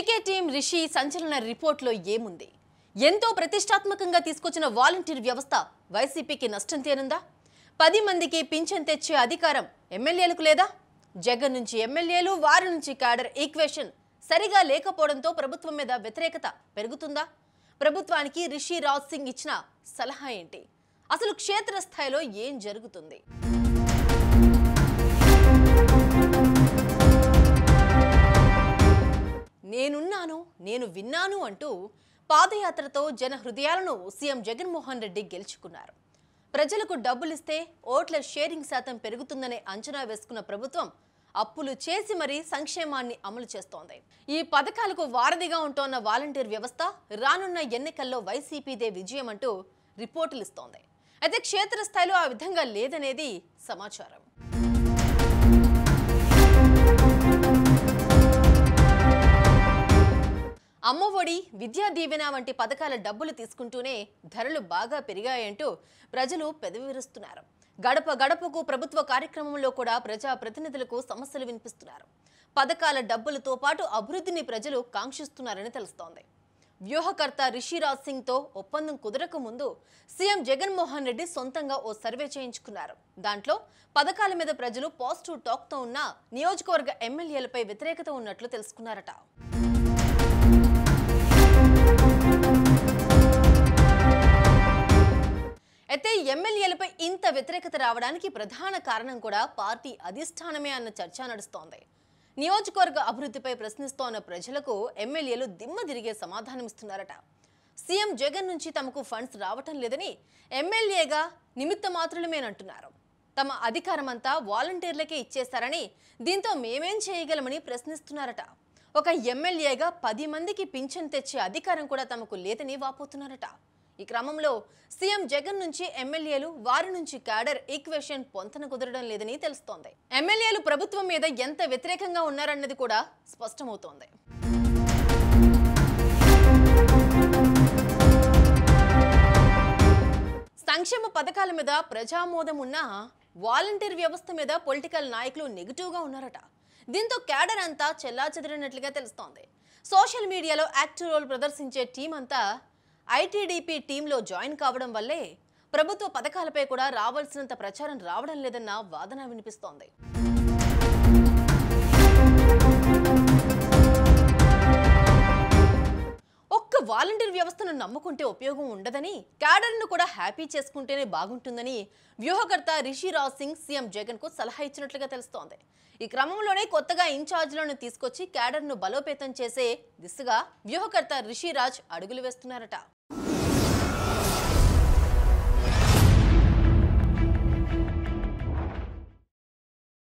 పీకే team Rishi సంచలన రిపోర్ట్లో ఏముంది ఎంతో ప్రతిష్టాత్మకంగా తీసుకొచ్చిన వాలంటీర్ వ్యవస్థ వైసీపీకి నష్టం తేనుందా పది మందికి పింఛన్ తెచ్చే అధికారం ఎమ్మెల్యేలకు లేదా జగన్ నుంచి ఎమ్మెల్యేలు వారి నుంచి క్యాడర్ ఈక్వేషన్ సరిగా లేకపోవడంతో ప్రభుత్వం మీద వ్యతిరేకత పెరుగుతుందా ప్రభుత్వానికి రిషి రాజ్ సింగ్ ఇచ్చిన సలహా ఏంటి అసలు క్షేత్రస్థాయిలో ఏం జరుగుతుంది నేనున్నాను నేను విన్నాను అంటూ పాదయాత్రతో జన హృదయాలను సీఎం జగన్మోహన్ రెడ్డి గెలుచుకున్నారు ప్రజలకు డబ్బులిస్తే ఓట్ల షేరింగ్ శాతం పెరుగుతుందనే అంచనా వేసుకున్న ప్రభుత్వం అప్పులు చేసి మరీ సంక్షేమాన్ని అమలు చేస్తోంది ఈ పథకాలకు వారధిగా ఉంటోన్న వాలంటీర్ వ్యవస్థ రానున్న ఎన్నికల్లో వైసీపీదే విజయం అంటూ రిపోర్టులు ఇస్తోంది అయితే క్షేత్రస్థాయిలో ఆ విధంగా లేదనేది సమాచారం అమ్మఒడి విద్యా దీవెన వంటి పథకాల డబ్బులు తీసుకుంటూనే ధరలు బాగా పెరిగాయంటూ ప్రజలు పెదవిరుస్తున్నారు గడప గడపకు ప్రభుత్వ కార్యక్రమంలో కూడా ప్రజా ప్రతినిధులకు సమస్యలు వినిపిస్తున్నారు పథకాల డబ్బులతో పాటు అభివృద్ధిని ప్రజలు కాంక్షిస్తున్నారని తెలుస్తోంది వ్యూహకర్త రిషిరాజ్ సింగ్ తో ఒప్పందం కుదరక ముందు సీఎం జగన్మోహన్ రెడ్డి సొంతంగా ఓ సర్వే చేయించుకున్నారు దాంట్లో పథకాల మీద ప్రజలు పాజిటివ్ టాక్ తో ఉన్న నియోజకవర్గ ఎమ్మెల్యేలపై వ్యతిరేకత ఉన్నట్లు తెలుసుకున్నారట అయితే ఎమ్మెల్యేలపై ఇంత వ్యతిరేకత రావడానికి ప్రధాన కారణం కూడా పార్టీ అధిష్టానమే అన్న చర్చ నడుస్తోంది నియోజకవర్గ అభివృద్ధిపై ప్రశ్నిస్తోన్న ప్రజలకు ఎమ్మెల్యేలు దిమ్మ తిరిగే సమాధానమిస్తున్నారట సీఎం జగన్ నుంచి తమకు ఫండ్స్ రావటం లేదని ఎమ్మెల్యేగా నిమిత్త మాత్రమేనంటున్నారు తమ అధికారమంతా వాలంటీర్లకే ఇచ్చేశారని దీంతో మేమేం చేయగలమని ప్రశ్నిస్తున్నారట ఒక ఎమ్మెల్యేగా పది మందికి పింఛన్ తెచ్చే అధికారం కూడా తమకు లేదని వాపోతున్నారట ఈ క్రమంలో సీఎం జగన్ నుంచి ఎమ్మెల్యేలు వారి నుంచి క్యాడర్ ఈక్వేషన్ పొంతన కుదరడం లేదని తెలుస్తోంది ఎమ్మెల్యేలు ప్రభుత్వం మీద ఎంత వ్యతిరేకంగా ఉన్నారన్నది కూడా స్పష్టమవుతోంది సంక్షేమ పథకాల మీద ప్రజామోదం ఉన్నా వాలంటీర్ వ్యవస్థ మీద పొలిటికల్ నాయకులు నెగిటివ్గా ఉన్నారట దీంతో క్యాడర్ అంతా చెల్లాచెదిరినట్లుగా తెలుస్తోంది సోషల్ మీడియాలో యాక్టివ్ రోల్ ప్రదర్శించే టీం అంతా ఐటీడీపీ టీంలో జాయిన్ కావడం వల్లే ప్రభుత్వ పథకాలపై కూడా రావాల్సినంత ప్రచారం రావడం లేదన్న వాదన వినిపిస్తోంది ఒక్క వాలంటీర్ వ్యవస్థను నమ్ముకుంటే ఉపయోగం ఉండదని క్యాడర్ను కూడా హ్యాపీ చేసుకుంటేనే బాగుంటుందని వ్యూహకర్త రిషి రాజ్ సింగ్ సీఎం జగన్ కు సలహా ఇచ్చినట్లుగా తెలుస్తోంది ఈ క్రమంలోనే కొత్తగా ఇన్ఛార్జ్లను తీసుకొచ్చి క్యాడర్ను బలోపేతం చేసే దిశగా వ్యూహకర్త రిషి రాజ్ అడుగులు వేస్తున్నారట